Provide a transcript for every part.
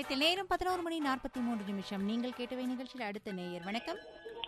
நிலையத்தில் நேரம் பதினோரு மணி நாற்பத்தி மூன்று நிமிஷம் நீங்கள் கேட்டவை நிகழ்ச்சியில் அடுத்த நேயர் வணக்கம்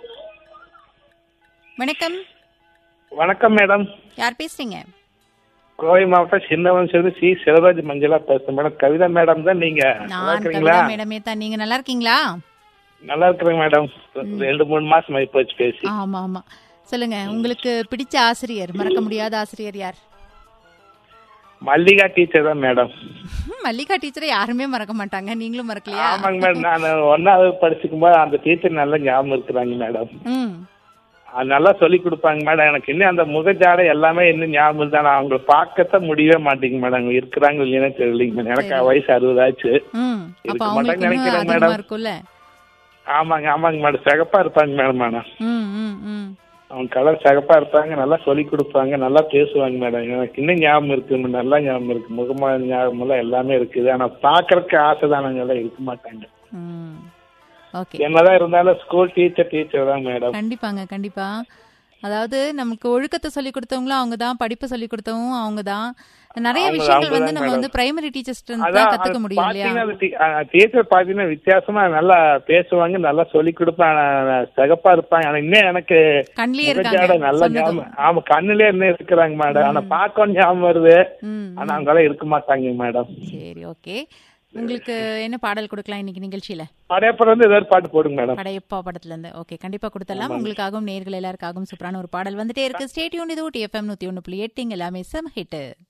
வணக்கம் வணக்கம் மேடம் யார் பேசுறீங்க கோவை மாவட்டம் சின்னவன் சேர்ந்து சி சிவராஜ் மஞ்சளா பேசுறேன் மேடம் கவிதா மேடம் தான் நீங்க நல்லா நான் இருக்கிறீங்களா கவிதா மேடமே தான் நீங்க நல்லா இருக்கீங்களா நல்லா இருக்கிறேங்க மேடம் ரெண்டு மூணு மாசம் ஆகி போச்சு பேசி ஆமா ஆமா சொல்லுங்க உங்களுக்கு பிடிச்ச ஆசிரியர் மறக்க முடியாத ஆசிரியர் யார் மல்லிகா டீச்சர் தான் மேடம் மல்லிகா டீச்சரை யாருமே மறக்க மாட்டாங்க நீங்களும் மறக்கலையா ஆமாங்க மேடம் நான் ஒன்னாவது படிச்சுக்கும் போது அந்த டீச்சர் நல்லா ஞாபகம் இருக்கிறாங்க மேடம் ம் அது நல்லா சொல்லி கொடுப்பாங்க மேடம் எனக்கு இன்னும் அந்த முகஜாடை எல்லாமே இன்னும் ஞாபகம் தான் நான் அவங்களை பார்க்கத்தான் முடியவே மாட்டேங்க மேடம் அவங்க இருக்கிறாங்க இல்லைன்னா தெரியலைங்க மேடம் எனக்கு வயசு அறுபது ஆச்சு ம் அப்ப இருக்க அவங்களுக்கு மாட்டாங்கன்னு இன்னும் நினைக்கிறேன் அதிகமா மேடம். இருக்கும்ல ஆமாங்க ஆமாங்க மேடம் சிகப்பா இருப்பாங்க மேடம் மேடம் ம் ம் ம் அவங்க கலர் சிகப்பா இருப்பாங்க நல்லா சொல்லி கொடுப்பாங்க நல்லா பேசுவாங்க மேடம் எனக்கு இன்னும் ஞாபகம் இருக்கு நல்லா ஞாபகம் இருக்கு முகமா ஞாபகம் எல்லாம் எல்லாமே இருக்குது ஆனா பாக்குறதுக்கு ஆசை தானங்க எல்லாம் இருக்க மாட்டாங்க ம் ஓகே என்னதான் இருந்தாலும் ஸ்கூல் டீச்சர் டீச்சர் தான் மேடம் கண்டிப்பாங்க கண்டிப்பா அதாவது நமக்கு ஒழுக்கத்தை சொல்லி கொடுத்தவங்களும் அவங்க தான் படிப்பை சொல்லி கொடுத்தவங்க அவங்க தான் நிறைய அவங்க- விஷயங்கள் அவங்க வந்து தான் நம்ம madam. வந்து பிரைமரி டீச்சர்ஸ் தான் அதான் கத்துக்க முடியும் இல்லையா டீச்சர் பாத்தீங்கன்னா வித்தியாசமா நல்லா பேசுவாங்க நல்லா சொல்லி கொடுப்பாங்க சிகப்பா இருப்பாங்க ஆனா இன்னும் எனக்கு கண்ணிலே முகஜாடை இருக்காங்க நல்லா சொன்னதும். ஞாபகம் ஆமா கண்ணுலயே இன்னும் இருக்கிறாங்க மேடம் ஆனா பார்க்க ஞாபகம் வருது ம் ஆனா அவங்க எல்லாம் இருக்க மாட்டாங்க மேடம் சரி ஓகே உங்களுக்கு என்ன பாடல் கொடுக்கலாம் இன்னைக்கு நிகழ்ச்சியில படையப்படம் வந்து ஏதாவது பாட்டு போடுங்க மேடம் படையப்பா படத்துல இருந்து ஓகே கண்டிப்பா கொடுத்தலாம் உங்களுக்காகவும் நேர்கள் எல்லாருக்காகவும் சூப்பரான ஒரு பாடல் வந்துட்டே இருக்கு ஸ்டேட்யூன் இது ஊட்டி எஃப்எம் நூத்தி ஒன்னு புள்ளி எட்டு இங்க எல்லாமே செம் ஹிட்